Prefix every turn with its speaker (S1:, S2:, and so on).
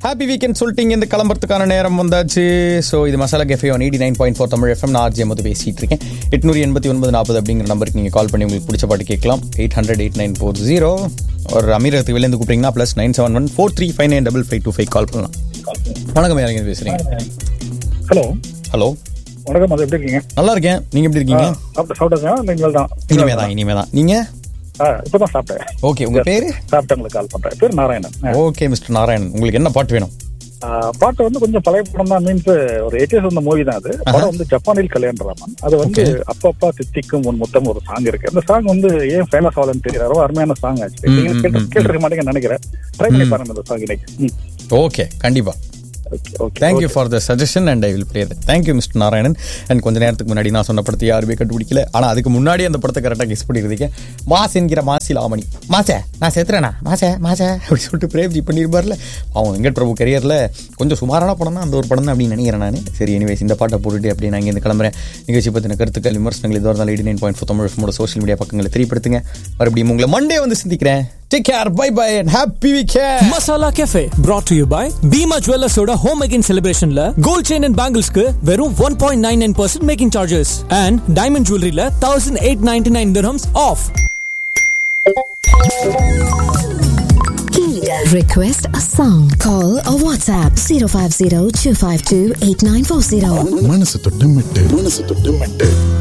S1: Happy weekend சொல்லிட்டீங்க இந்த கிளம்புறதுக்கான நேரம் வந்தாச்சு ஸோ இது masala cafe one eighty nine point four Tamil FM நான் ஆர்ஜி மது பேசிட்டு இருக்கேன் எட்நூறு எண்பத்தி ஒன்பது நாற்பது அப்படிங்கிற நம்பருக்கு நீங்கள் கால் பண்ணி உங்களுக்கு பிடிச்ச பாட்டு கேட்கலாம் eight hundred eight nine four zero ஒரு அமீரத்துக்கு வெளிலேருந்து கூப்பிட்டீங்கன்னா plus nine seven one four three five nine double five two five call பண்ணலாம் வணக்கம் யாருங்க பேசுகிறீங்க
S2: ஹலோ
S1: ஹலோ
S2: வணக்கம் அது எப்படி இருக்கீங்க
S1: நல்லா இருக்கேன் நீங்கள் எப்படி இருக்கீங்க
S2: சாப்பிட்டு சாப்பிட்டா நீங்கள் தான்
S1: இனிமே தான் இனிமே தான் நீங்கள்
S2: ஆ இப்பதான் சாப்பிட்டேன்
S1: ஓகே உங்கள் பேர்
S2: சாப்பிட்டு உங்களுக்கு கால் பண்றேன் பேர் நாராயணன் ஆ.
S1: ஓகே மிஸ்டர் நாராயணன் உங்களுக்கு என்ன பாட்டு வேணும்
S2: ஆ, பாட்டு வந்து கொஞ்சம் பழைய படம் தான் மீன்ஸ் ஒரு எயிட்டிஸ் வந்த மூவி தான் அது படம் வந்து ஜப்பானில் கல்யாணராமன் அது வந்து அப்பப்பா தித்திக்கும் உன் முத்தம் ஒரு சாங் இருக்கு அந்த சாங் வந்து ஏன் ஃபேமஸ் ஆகலன்னு தெரியல ரொம்ப அருமையான சாங் ஆச்சு நீங்க கேட்டு கேட்டிருக்க மாட்டீங்கன்னு நினைக்கிறேன் ட்ரை பண்ணி பாருங்க அந்த சாங் இன்னைக்கு
S1: ஓகே கண்டிப்பாக
S2: okay okay
S1: thank you for the suggestion and I will play that thank you mister Narayanan and கொஞ்ச நேரத்துக்கு முன்னாடி நான் சொன்ன படத்தை யாருமே கண்டுபிடிக்கல ஆனால் அதுக்கு முன்னாடி அந்த படத்தை கரெக்டாக கெஸ் பண்ணியிருந்தீங்க மாஸ் என்கிற மாசி லாமணி மாசே நான் செத்துறேனா மாசே மாசே அப்படி சொல்லிட்டு பிரேம்ஜி பண்ணியிருப்பார்ல அவன் வெங்கட் பிரபு கரியரில் கொஞ்சம் சுமாரான படம் தான் அந்த ஒரு படம் தான் அப்படின்னு நினைக்கிறேன் நான் சரி எனிவேஸ் இந்த பாட்டை போட்டுட்டு அப்படியே நான் இங்கே கிளம்புறேன் நிகழ்ச்சி பற்றின கருத்துக்கள் விமர்சனங்கள் இதுவரை இருந்தாலும் eighty nine point four Tamil ஃபோமோட சோஷியல் மீடியா பக்கங்களை தெரியப்படுத்துங்க மறுபடியும் உங்களை மண்டே வந்து சந்திக்கிறேன் take care bye bye and happy weekend
S3: masala cafe brought to you by Bhima ஜுவல்லர்ஸோட ஹோம் மேக்கிங் செலிப்ரேஷன்ல கோல்ட் செயின் அண்ட் பேங்கிள்ஸ்க்கு வெறும் one point nine nine percent making charges and diamond ஜுவல்லரியில thousand eight ninety nine dirhams of
S4: Request a song. Call or WhatsApp 050 252 8940.
S5: மனசு தொட்டு மெட்டு மனசு தொட்டு மெட்டு